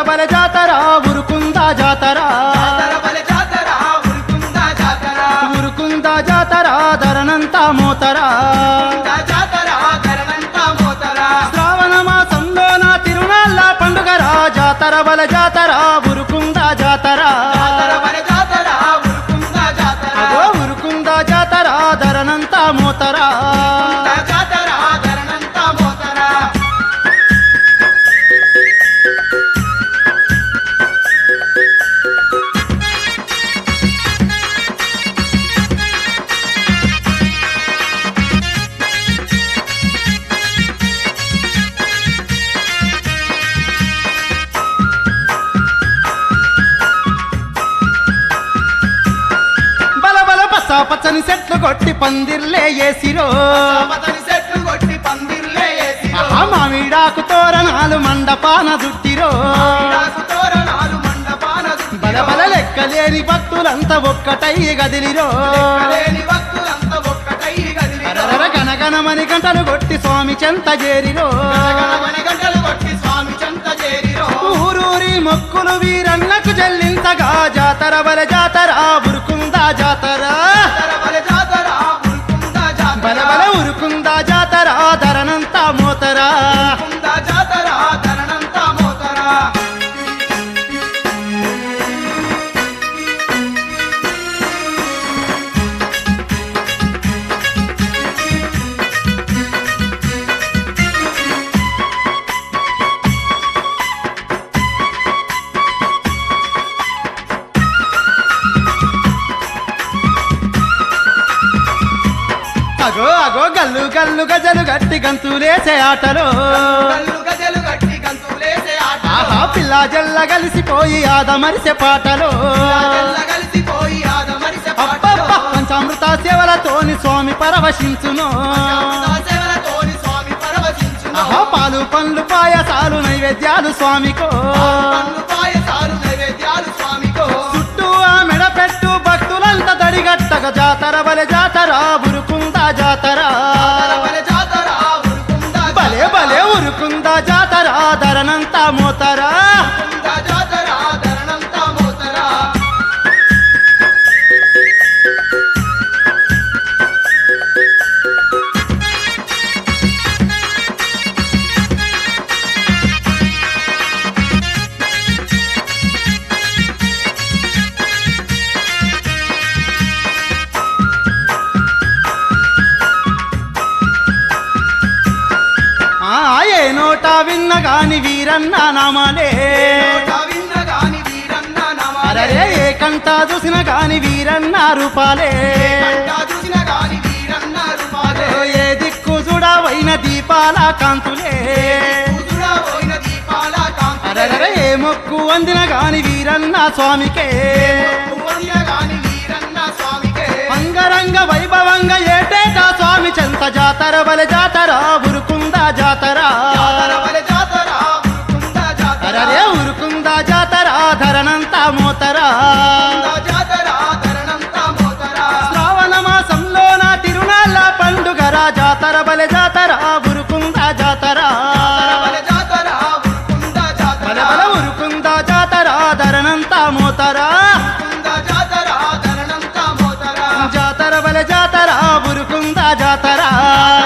బల జాతర ఉరుకుందా జాతర జాతర బలె జాతర ఉరుకుందా జాతర ఉరుకుందా జాతర ధరనంతా మోతరా ఉరుకుందా జాతర ధరణంతా మోతరా శ్రావణ మాసంలో నా తిరునాళ్ళ పండుగరా జాతర బల జాతర ఉరుకుందా జాతర జాతర బలె జాతర ఉరుకుందా జాతర అగో ఉరుకుందా జాతర ధరనంతా మోతరా ఉరుకుందా జాతర ధరణంతా మోతరా బల బల పచ్చ పచ్చని చెట్లు కొట్టి పందిర్లే ఏసిరో పతని చెట్లు కొట్టి పందిర్లే వేసిరో ఆహా మామిడాకు తోరణాలు మండపాన దుట్టిరో ఈడాకు తోరణాలు మండపాన దుట్టిరో. బల బల లెక్కలేని భక్తులంతా ఒక్కటై గదిలిరో లెక్కలేని భక్తులంతా ఒక్కటై గదిలిరో. అరర గనగనమని గంటలు కొట్టి స్వామి చెంత చేరిరో గణగణమన గంటలు కొట్టి స్వామి చెంత చేరిరో. ఊరూరి మొక్కులు వీరన్నకు చెల్లించగా జాతర బల జాతర ఉరుకుందా జాతర జాతర బలె జాతర ఉరుకుందా జాతర. బల బల ఉరుకుందా జాతర ధరనంతా మోతరా ఉరుకుందా జాతర ధరణంతా మోతరా. అగో అగో గల్లు గల్లు గజలు గట్టి గంతులేసే ఆటలో కళ్ళు గజలు గట్టి గంతులేసే ఆటలో. ఆహా పిల్ల జల్ల కలిసిపోయి ఆదమరిసే పాటలో రాజల్ల కలిసిపోయి ఆదమరిసె పాటలో. అబ్బబ్బ పంచామృత సేవలతోని స్వామి పరవశించును సేవలతోని స్వామి పరవశించును. ఆహా పాలు పండ్లు పాయసాలు నైవేద్యాలు స్వామికో పండ్లు పాయసాలు నైవేద్యాలు స్వామికో. చుట్టూ ఆ మెడ పెట్టు భక్తులంతా దడిగట్టగ జాతర బలె జాతర ఉరుకుందా జాతర జాతర బలె జాతర ఉరుకుందా బలే జాతర. బలే ఉరుకుందా జాతర ధరనంతా మోతరా ఉరుకుందా జాతర ధరణంతా మోతరా. ఆ ఏ నోట విన్న గాని వీరన్న నామాలే నోట విన్న గాని వీరన్న నామాలే. అరరే ఏ కంట చూసిన గాని వీరన్న రూపాలే కంట చూసిన గాని వీరన్న రూపాలే. ఏ దిక్కు చూడవైన దీపాల కాంతులే కూతురా పోయిన దీపాల కాంతులే. అరరే ఏ మొక్కు అందిన గాని వీరన్న స్వామికే పువ్వన్న గాని వీరన్న స్వామికే. అంగరంగ వైభవంగా ఏటేటా స్వామి చెంత జాతర బల జాతర ఉరుకుందా జాతర జాతర బలె జాతర ఉరుకుందా జాతర. అరరే ఉరుకుందా జాతర ధరనంతా మోతరా ఉరుకుందా జాతర ధరణంతా మోతరా. శ్రావణ మాసంలో నా తిరునాళ్ళ పండుగరా జాతర బల జాతర ఉరుకుందా జాతర జాతర బలె జాతర ఉరుకుందా జాతర. బల బల ఉరుకుందా జాతర ధరనంతా మోతరా ఉరుకుందా జాతర ధరణంతా మోతరా. జాతర బల జాతర ఉరుకుందా జాతర